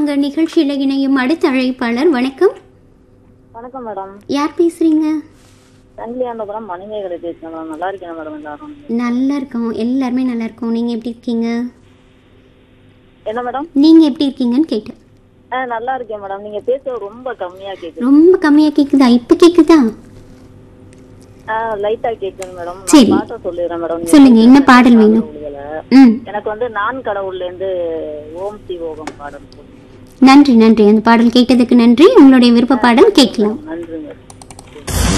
வாங்க நிகழ்ச்சியில இணையும் அடுத்த அழைப்பாளர் வணக்கம் வணக்கம் மேடம் யார் பேசுறீங்க சங்கிலியாண்டபுரம் மணிமேகலை பேசுகிறேன் மேடம் நல்லா இருக்கேன் மேடம் எல்லாரும் நல்லா இருக்கோம் எல்லாருமே நல்லா இருக்கோம் நீங்க எப்படி இருக்கீங்க என்ன மேடம் நீங்க எப்படி இருக்கீங்கன்னு கேட்டேன் ஆ நல்லா இருக்கேன் மேடம் நீங்க பேசுறது ரொம்ப கம்மியா கேக்குது ரொம்ப கம்மியா கேக்குதா இப்ப கேக்குதா ஆ லைட்டா கேக்குது மேடம் நான் சரி. பாட்ட சொல்லிடுறேன் மேடம் நீங்க சொல்லுங்க, என்ன பேசுறது பாடல் காதுல வேணும்? விழுகல. ம் எனக்கு வந்து நான் கடவுள்ல இருந்து ஓம் சி ஓகம் பாடல் சொல்லுங்க. நன்றி நன்றி அந்த பாடல் கேட்டதுக்கு நன்றி உங்களுடைய விருப்ப பாடல் கேட்கலாம் நன்றி மேடம்